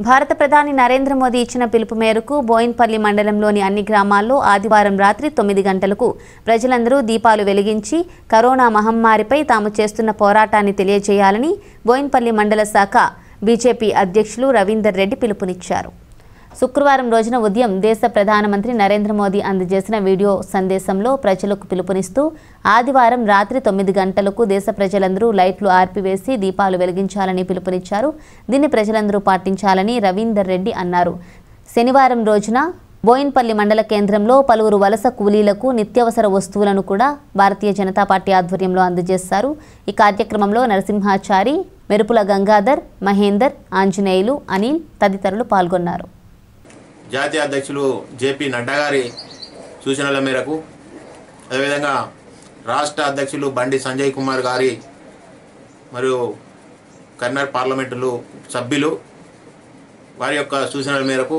భారత ప్రధాని నరేంద్ర మోదీ ఇచ్చిన పిలుపు మేరకు బోయిన్పల్లి మండలంలోని అన్ని గ్రామాల్లో ఆదివారం రాత్రి తొమ్మిది గంటలకు ప్రజలందరూ దీపాలు వెలిగించి కరోనా మహమ్మారిపై తాము చేస్తున్న పోరాటాన్ని తెలియజేయాలని బోయిన్పల్లి మండల శాఖ బీజేపీ అధ్యక్షులు రవీందర్ రెడ్డి పిలుపునిచ్చారు శుక్రవారం రోజున ఉదయం దేశ ప్రధానమంత్రి నరేంద్ర మోదీ అందజేసిన వీడియో సందేశంలో ప్రజలకు పిలుపునిస్తూ ఆదివారం రాత్రి తొమ్మిది గంటలకు దేశ ప్రజలందరూ లైట్లు ఆర్పివేసి దీపాలు వెలిగించాలని పిలుపునిచ్చారు దీన్ని ప్రజలందరూ పాటించాలని రవీందర్ రెడ్డి అన్నారు శనివారం రోజున బోయిన్పల్లి మండల కేంద్రంలో పలువురు వలస కూలీలకు నిత్యావసర వస్తువులను కూడా భారతీయ జనతా పార్టీ ఆధ్వర్యంలో అందజేస్తారు ఈ కార్యక్రమంలో నరసింహాచారి మెరుపుల గంగాధర్ మహేందర్ ఆంజనేయులు అనిల్ తదితరులు పాల్గొన్నారు జాతీయ అధ్యక్షులు జేపీ నడ్డా గారి సూచనల మేరకు అదేవిధంగా రాష్ట్ర అధ్యక్షులు బండి సంజయ్ కుమార్ గారి మరియు కర్నూలు పార్లమెంటులు సభ్యులు వారి యొక్క సూచనల మేరకు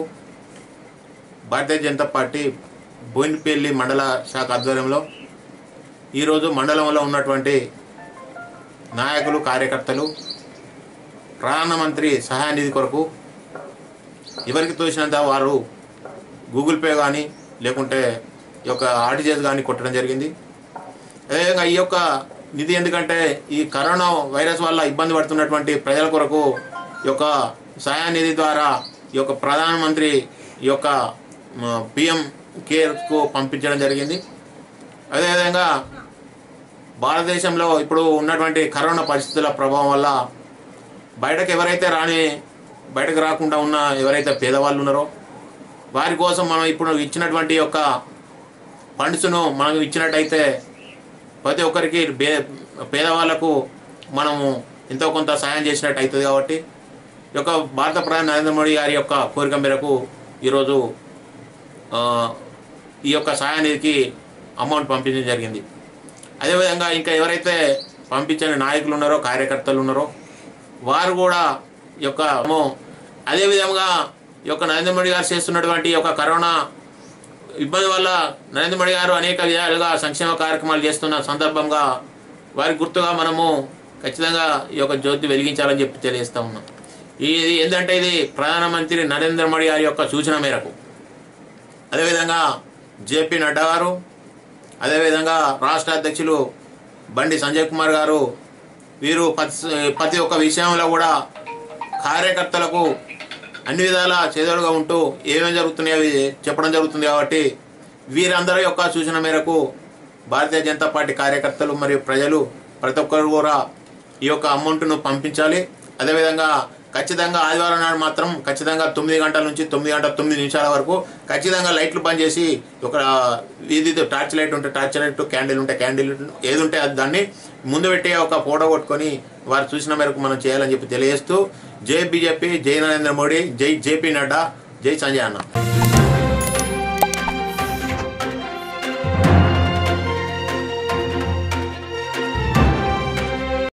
భారతీయ జనతా పార్టీ బోయినపల్లి మండల శాఖ ఆధ్వర్యంలో ఈరోజు మండలంలో ఉన్నటువంటి నాయకులు కార్యకర్తలు ప్రధానమంత్రి సహాయ నిధి కొరకు ఎవరికి తోచినంత వారు గూగుల్ పే కానీ లేకుంటే ఈ యొక్క ఆర్టీజీఎస్ కానీ కొట్టడం జరిగింది అదేవిధంగా ఈ యొక్క నిధి ఎందుకంటే ఈ కరోనా వైరస్ వల్ల ఇబ్బంది పడుతున్నటువంటి ప్రజల కొరకు ఈ యొక్క సహాయ నిధి ద్వారా ఈ యొక్క ప్రధానమంత్రి ఈ యొక్క పిఎం కేర్కు పంపించడం జరిగింది అదేవిధంగా భారతదేశంలో ఇప్పుడు ఉన్నటువంటి కరోనా పరిస్థితుల ప్రభావం వల్ల బయటకు ఎవరైతే రాని బయటకు రాకుండా ఉన్న ఎవరైతే పేదవాళ్ళు ఉన్నారో వారి కోసం మనం ఇప్పుడు ఇచ్చినటువంటి యొక్క ఫండ్స్ను మనం ఇచ్చినట్టయితే ప్రతి ఒక్కరికి బే పేదవాళ్లకు మనము ఎంతో కొంత సాయం చేసినట్టు అవుతుంది కాబట్టి ఈ యొక్క భారత ప్రధాని నరేంద్ర మోడీ గారి యొక్క కోరిక మేరకు ఈరోజు ఆ, ఈ యొక్క సాయానికి అమౌంట్ పంపించడం జరిగింది అదేవిధంగా ఇంకా ఎవరైతే పంపించని నాయకులు ఉన్నారో కార్యకర్తలు ఉన్నారో వారు కూడా ఈ యొక్క అదేవిధంగా ఈ యొక్క నరేంద్ర మోడీ గారు చేస్తున్నటువంటి ఈ యొక్క కరోనా ఇబ్బంది వల్ల నరేంద్ర మోడీ గారు అనేక విధాలుగా సంక్షేమ కార్యక్రమాలు చేస్తున్న సందర్భంగా వారి గుర్తుగా మనము ఖచ్చితంగా ఈ యొక్క జ్యోతి వెలిగించాలని చెప్పి తెలియజేస్తా ఉన్నాం ఇది ఏంటంటే ఇది ప్రధానమంత్రి నరేంద్ర మోడీ గారి యొక్క సూచన మేరకు అదేవిధంగా జేపీ నడ్డా గారు అదేవిధంగా రాష్ట్ర అధ్యక్షులు బండి సంజయ్ కుమార్ గారు వీరు ప్రతి ప్రతి ఒక్క విషయంలో కూడా కార్యకర్తలకు అన్ని విధాలా చేదోడుగా ఉంటూ ఏమేమి జరుగుతున్నాయో అవి చెప్పడం జరుగుతుంది కాబట్టి వీరందరి యొక్క సూచన మేరకు భారతీయ జనతా పార్టీ కార్యకర్తలు మరియు ప్రజలు ప్రతి ఒక్కరు కూడా ఈ యొక్క అమౌంట్ను పంపించాలి అదేవిధంగా ఖచ్చితంగా ఆదివారం నాడు మాత్రం ఖచ్చితంగా తొమ్మిది గంటల నుంచి తొమ్మిది గంటల తొమ్మిది నిమిషాల వరకు ఖచ్చితంగా లైట్లు బంద్ చేసి ఒక వీధి టార్చ్ లైట్ ఉంటే టార్చ్ లైట్ క్యాండిల్ ఉంటే క్యాండిల్ ఏది ఉంటే అది దాన్ని ముందు పెట్టి ఒక ఫోటో కొట్టుకొని వారు చూసిన మేరకు మనం చేయాలని చెప్పి తెలియజేస్తూ జై బీజేపీ జై నరేంద్ర మోడీ జై జేపీ నడ్డా జై సంజయ్ అన్న